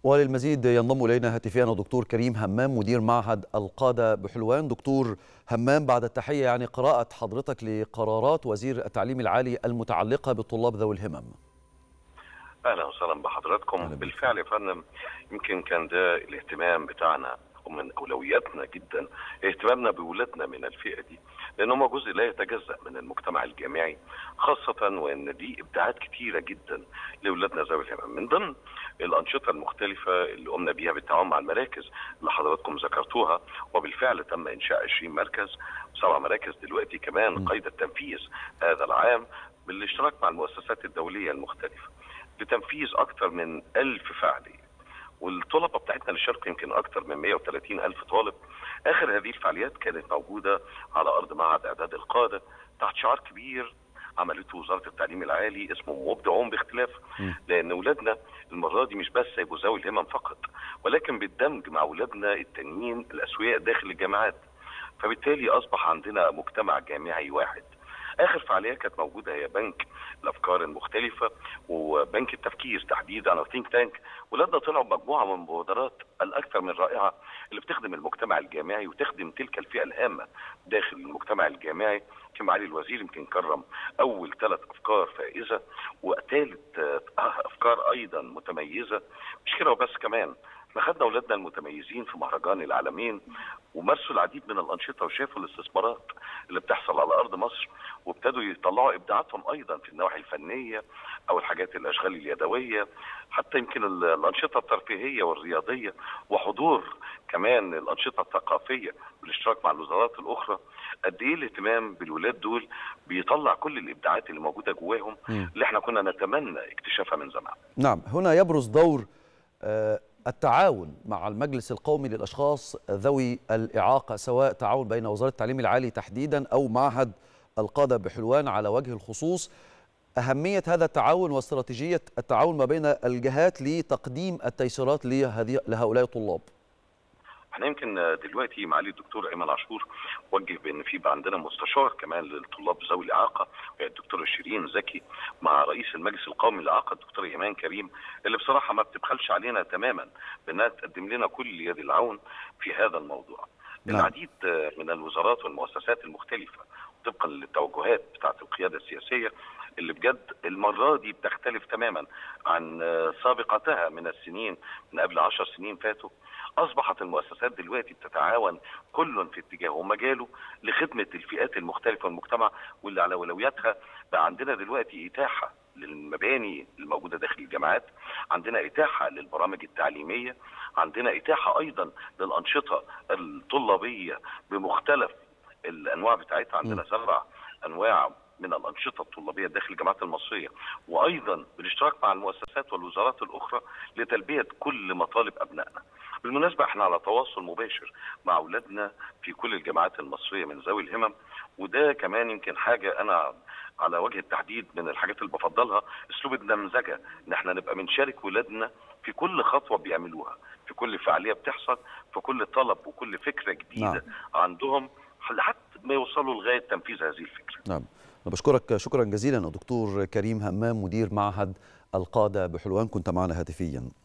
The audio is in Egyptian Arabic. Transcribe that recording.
وللمزيد ينضم الينا هاتفيا دكتور كريم همام مدير معهد القاده بحلوان دكتور همام بعد التحيه يعني قراءه حضرتك لقرارات وزير التعليم العالي المتعلقه بالطلاب ذوي الهمم اهلا وسهلا بحضراتكم أهلا بك. بالفعل يا فندم يمكن كان ده الاهتمام بتاعنا ومن اولوياتنا جدا اهتمامنا باولادنا من الفئه دي لان هم جزء لا يتجزا من المجتمع الجامعي خاصه وان دي ابداعات كتيره جدا لاولادنا ذوي الهمم من ضمن الانشطه المختلفه اللي قمنا بيها بالتعاون مع المراكز اللي حضراتكم ذكرتوها وبالفعل تم انشاء 20 مركز سبع مراكز دلوقتي كمان م. قيد التنفيذ هذا العام بالاشتراك مع المؤسسات الدوليه المختلفه لتنفيذ اكثر من ألف فعاليه والطلبه بتاعتنا اللي شاركوا يمكن اكثر من 130 الف طالب اخر هذه الفعاليات كانت موجوده على ارض معهد اعداد القاده تحت شعار كبير عملته وزاره التعليم العالي اسمه مبدعون باختلاف م. لان اولادنا المره دي مش بس هيبقوا ذوي الهمم فقط ولكن بالدمج مع اولادنا التانيين الاسوياء داخل الجامعات فبالتالي اصبح عندنا مجتمع جامعي واحد اخر فعاليه كانت موجوده هي بنك الافكار المختلفه وبنك التفكير تحديدا او ثينك تانك ولادنا طلعوا بمجموعه من المبادرات الاكثر من رائعه اللي بتخدم المجتمع الجامعي وتخدم تلك الفئه الهامه داخل المجتمع الجامعي كما معالي الوزير يمكن كرم اول ثلاث افكار فائزه وثالث افكار ايضا متميزه مش كده وبس كمان احنا خدنا اولادنا المتميزين في مهرجان العالمين ومارسوا العديد من الانشطه وشافوا الاستثمارات اللي بتحصل على ارض مصر وابتدوا يطلعوا ابداعاتهم ايضا في النواحي الفنيه او الحاجات الاشغال اليدويه حتى يمكن ال- الانشطه الترفيهيه والرياضيه وحضور كمان الانشطه الثقافيه بالاشتراك مع الوزارات الاخرى قد ايه الاهتمام بالولاد دول بيطلع كل الابداعات اللي موجوده جواهم م. اللي احنا كنا نتمنى اكتشافها من زمان نعم هنا يبرز دور آه، التعاون مع المجلس القومي للأشخاص ذوي الإعاقة سواء تعاون بين وزارة التعليم العالي تحديدا أو معهد القادة بحلوان على وجه الخصوص أهمية هذا التعاون واستراتيجية التعاون ما بين الجهات لتقديم التيسيرات لهذه لهؤلاء الطلاب احنا يمكن دلوقتي معالي الدكتور ايمن عاشور وجه بان في بقى عندنا مستشار كمان للطلاب ذوي الاعاقه وهي الدكتوره شيرين زكي مع رئيس المجلس القومي للاعاقه الدكتور ايمان كريم اللي بصراحه ما بتبخلش علينا تماما بانها تقدم لنا كل يد العون في هذا الموضوع. نعم. العديد من الوزارات والمؤسسات المختلفه طبقا للتوجهات بتاعت القياده السياسيه اللي بجد المره دي بتختلف تماما عن سابقتها من السنين من قبل عشر سنين فاتوا اصبحت المؤسسات دلوقتي بتتعاون كل في اتجاهه ومجاله لخدمه الفئات المختلفه والمجتمع واللي على اولوياتها بقى عندنا دلوقتي اتاحه للمباني الموجوده داخل الجامعات عندنا اتاحه للبرامج التعليميه عندنا اتاحه ايضا للانشطه الطلابيه بمختلف الانواع بتاعتها عندنا م. سبع انواع من الانشطه الطلابيه داخل الجامعات المصريه وايضا بالاشتراك مع المؤسسات والوزارات الاخرى لتلبيه كل مطالب ابنائنا. بالمناسبه احنا على تواصل مباشر مع اولادنا في كل الجامعات المصريه من ذوي الهمم وده كمان يمكن حاجه انا على وجه التحديد من الحاجات اللي بفضلها اسلوب النمذجه ان احنا نبقى بنشارك ولادنا في كل خطوه بيعملوها في كل فعاليه بتحصل في كل طلب وكل فكره جديده نعم. عندهم لحد ما يوصلوا لغايه تنفيذ هذه الفكره نعم أنا بشكرك شكرا جزيلا دكتور كريم همام مدير معهد القادة بحلوان كنت معنا هاتفيا